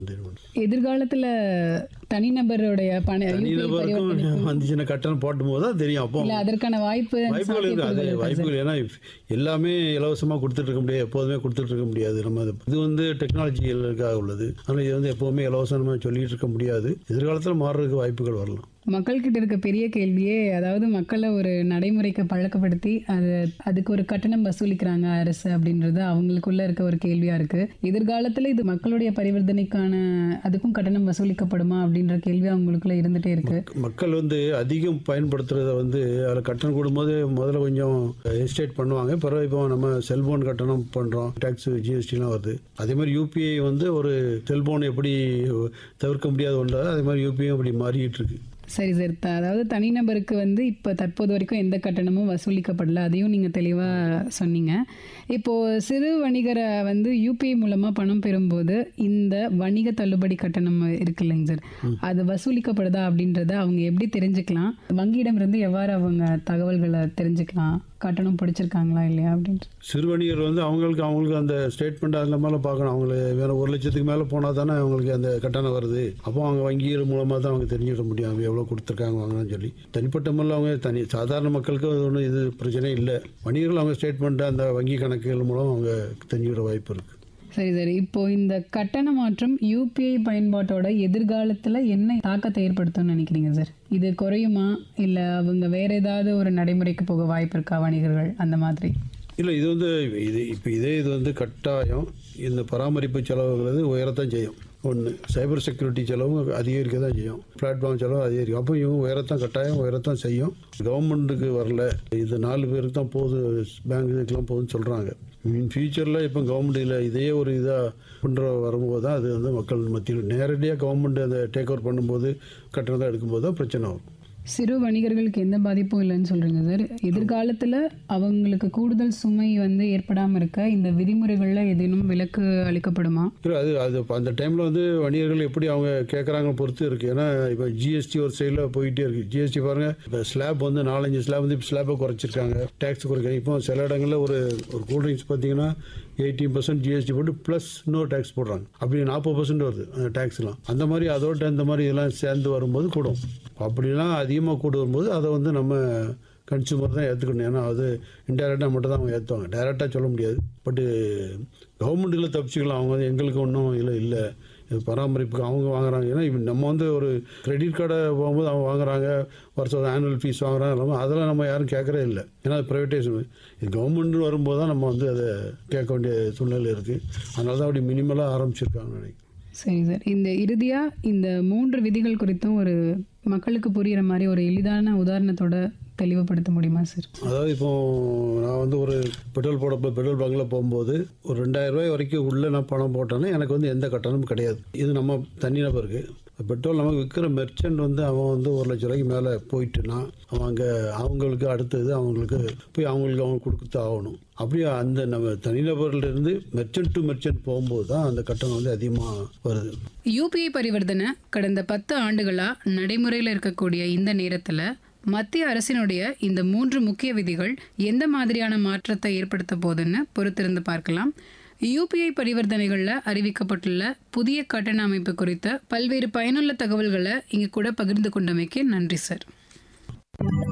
எதிர்காலத்துல தனிநபருடைய பண UPI தனிநபருக்கும் பரிவர்த்தனை வந்துச்சுன்னா கட்டணம் போடும் போது தான் தெரியும் அப்போ இல்ல அதற்கான வாய்ப்பு வாய்ப்புகள் இருக்கு அது சாத்தியக்கூறுகள் இருக்கா சார்? வாய்ப்புகள் ஏன்னா if எல்லாமே இலவசமாக கொடுத்துட்டு இருக்க முடியாது எப்போதுமே கொடுத்துட்டு இருக்க முடியாது நம்ம அது- இது வந்து டெக்னாலஜிகளுக்காக உள்ளது ஆனால் இது வந்து எப்போவுமே இலவசமாக சொல்லிட்டு இருக்க முடியாது எதிர்காலத்தில் மாறுறதுக்கு வாய்ப்புகள் வரலாம் மக்கள்கிட்ட இருக்க பெரிய கேள்வியே அதாவது மக்களை ஒரு நடைமுறைக்கு பழக்கப்படுத்தி அது அதுக்கு ஒரு கட்டணம் வசூலிக்கிறாங்க அரசு அப்படின்றது அவங்களுக்குள்ள இருக்க ஒரு கேள்வியா இருக்கு எதிர்காலத்துல இது மக்களுடைய பரிவர்த்தனைக்கான அதுக்கும் கட்டணம் வசூலிக்கப்படுமா அப்படின்ற கேள்வி அவங்களுக்குள்ள இருந்துட்டே இருக்கு மக்கள் வந்து அதிகம் பயன்படுத்துறத வந்து அதில் கட்டணம் கூடும்போது முதல்ல கொஞ்சம் எஸ்டேட் பண்ணுவாங்க பிறகு இப்போ நம்ம செல்போன் கட்டணம் பண்ணுறோம் டேக்ஸ் ஜிஎஸ்டிலாம் வருது அதே மாதிரி யூபிஐ வந்து ஒரு செல்போன் எப்படி தவிர்க்க முடியாத ஒன்றா அதே மாதிரி யூபிஐ அப்படி மாறிக்கிட்டு இருக்கு சரி சார் த- அதாவது தனிநபருக்கு வந்து இப்போ தற்போது வரைக்கும் எந்த கட்டணமும் வசூலிக்கப்படல அதையும் நீங்கள் தெளிவாக சொன்னீங்க இப்போது சிறு வணிகரை வந்து யூபிஐ மூலமாக பணம் பெறும்போது இந்த வணிக தள்ளுபடி கட்டணம் இருக்கு இல்லைங்க சார் அது வசூலிக்கப்படுதா அப்படின்றத அவங்க எப்படி தெரிஞ்சுக்கலாம் வங்கியிடமிருந்து எவ்வாறு அவங்க தகவல்களை தெரிஞ்சுக்கலாம் கட்டணம் பிடிச்சிருக்காங்களா இல்லையா அப்படின்ட்டு சிறு வணிகர் வந்து அவங்களுக்கு அவங்களுக்கு அந்த ஸ்டேட்மெண்ட் அதில் மேலே பார்க்கணும் அவங்கள வேற ஒரு லட்சத்துக்கு மேலே போனால் தானே அவங்களுக்கு அந்த கட்டணம் வருது அப்போ அவங்க வங்கிகள் மூலமாக தான் அவங்க தெரிஞ்சுக்க முடியும் அவங்க எவ்வளோ கொடுத்துருக்காங்க வாங்கன்னு சொல்லி தனிப்பட்ட முறையில் அவங்க தனி சாதாரண மக்களுக்கு அது ஒன்றும் இது பிரச்சனை இல்லை வணிகர்கள் அவங்க ஸ்டேட்மெண்ட் அந்த வங்கி கணக்குகள் மூலம் அவங்க தெரிஞ்சுக்கிற வாய்ப்பு இருக்குது சரி சரி இப்போ இந்த கட்டண மாற்றம் யூபிஐ பயன்பாட்டோட எதிர்காலத்தில் என்ன தாக்கத்தை ஏற்படுத்தும்னு நினைக்கிறீங்க சார் இது குறையுமா இல்லை அவங்க வேற ஏதாவது ஒரு நடைமுறைக்கு போக வாய்ப்பு இருக்கா வணிகர்கள் அந்த மாதிரி இல்லை இது வந்து இது இப்போ இதே இது வந்து கட்டாயம் இந்த பராமரிப்பு செலவுங்கிறது உயரத்தான் செய்யும் ஒன்று சைபர் செக்யூரிட்டி செலவும் அதிகரிக்க தான் செய்யும் பிளாட்ஃபார்ம் செலவு அதிகரிக்கும் அப்போ இவங்க உயரத்தான் கட்டாயம் உயரத்தான் செய்யும் கவர்மெண்ட்டுக்கு வரல இது நாலு பேருக்கு தான் போகுது பேங்க் இதுக்கெல்லாம் போகுதுன்னு சொல்கிறாங்க இன் ஃபியூச்சரில் இப்போ கவர்மெண்ட் இல்லை இதே ஒரு இதாக பண்ணுற வரும்போது தான் அது வந்து மக்கள் மத்தியில் நேரடியாக கவர்மெண்ட் அதை டேக் ஓவர் பண்ணும்போது கட்டணம் எடுக்கும்போது தான் பிரச்சனை வரும் சிறு வணிகர்களுக்கு எந்த பாதிப்பும் இல்லைன்னு சொல்றீங்க சார் எதிர்காலத்தில் அவங்களுக்கு கூடுதல் சுமை வந்து ஏற்படாமல் இருக்க இந்த விதிமுறைகளில் ஏதேனும் விலக்கு அளிக்கப்படுமா இல்லை அது அது இப்ப அந்த டைமில் வந்து வணிகர்கள் எப்படி அவங்க கேட்குறாங்க பொறுத்து இருக்குது ஏன்னா இப்போ ஜிஎஸ்டி ஒரு சைடில் போயிட்டே இருக்குது ஜிஎஸ்டி பாருங்கள் இப்போ ஸ்லாப் வந்து நாலஞ்சு ஸ்லாப் வந்து இப்போ ஸ்லாப்பை குறைச்சிருக்காங்க டேக்ஸ் குறைக்கிறாங்க இப்போ சில இடங்களில் ஒரு ஒரு கூல்ட்ரிங்க்ஸ் பார்த்தீங்கன்னா எயிட்டீன் பர்சன்ட் ஜிஎஸ்டி போட்டு ப்ளஸ் இன்னொரு டேக்ஸ் போடுறாங்க அப்படி நாற்பது பர்சன்ட் வருது அந்த டேக்ஸ்லாம் அந்த மாதிரி அதோட இந்த மாதிரி இதெல்லாம் சேர்ந்து வரும்போது கூடும் அப்படிலாம் அதிகமாக கூட வரும்போது அதை வந்து நம்ம கன்சூமர் தான் ஏற்றுக்கணும் ஏன்னா அது இன்டெரக்டாக மட்டும் தான் அவங்க ஏற்றுவாங்க டைரெக்டாக சொல்ல முடியாது பட்டு கவர்மெண்ட்டில் தப்பிச்சுக்கலாம் அவங்க வந்து எங்களுக்கு ஒன்றும் இல்லை இல்லை இது பராமரிப்புக்கு அவங்க வாங்குறாங்க ஏன்னா இப்போ நம்ம வந்து ஒரு கிரெடிட் கார்டை போகும்போது அவங்க வாங்குறாங்க வருஷம் ஆனுவல் ஃபீஸ் வாங்குறாங்க எல்லாமே அதெல்லாம் நம்ம யாரும் கேட்குறே இல்லை ஏன்னா அது ப்ரைவேட்டைசேஷன் இது கவர்மெண்ட் வரும்போது தான் நம்ம வந்து அதை கேட்க வேண்டிய சூழ்நிலை இருக்குது அதனால தான் அப்படி மினிமலாக ஆரம்பிச்சிருக்காங்க நினைக்கிறேன் சரி சார் இந்த இறுதியாக இந்த மூன்று விதிகள் குறித்தும் ஒரு மக்களுக்கு புரிகிற மாதிரி ஒரு எளிதான உதாரணத்தோட தெளிவுபடுத்த முடியுமா சார் அதாவது இப்போ நான் வந்து ஒரு பெட்ரோல் போட போய் பெட்ரோல் பங்கில் போகும்போது ஒரு ரெண்டாயிரம் ரூபாய் வரைக்கும் உள்ளே நான் பணம் போட்டேன்னா எனக்கு வந்து எந்த கட்டணமும் கிடையாது இது நம்ம தனிநபருக்கு பெட்ரோல் நமக்கு விற்கிற மெர்ச்சன்ட் வந்து அவன் வந்து ஒரு லட்ச ரூபாய்க்கு மேலே போயிட்டுனா அவன் அங்கே அவங்களுக்கு அடுத்தது அவங்களுக்கு போய் அவங்களுக்கு அவங்க கொடுத்து ஆகணும் அப்படியே அந்த நம்ம தனிநபர்லேருந்து மெர்ச்சன்ட் டு மெர்ச்சன்ட் போகும்போது தான் அந்த கட்டணம் வந்து அதிகமாக வருது யூபிஐ பரிவர்த்தனை கடந்த பத்து ஆண்டுகளாக நடைமுறையில் இருக்கக்கூடிய இந்த நேரத்தில் மத்திய அரசினுடைய இந்த மூன்று முக்கிய விதிகள் எந்த மாதிரியான மாற்றத்தை ஏற்படுத்த போகுதுன்னு பொறுத்திருந்து பார்க்கலாம் யூபிஐ பரிவர்த்தனைகளில் அறிவிக்கப்பட்டுள்ள புதிய கட்டண அமைப்பு குறித்த பல்வேறு பயனுள்ள தகவல்களை இங்கே கூட பகிர்ந்து கொண்டமைக்கு நன்றி சார்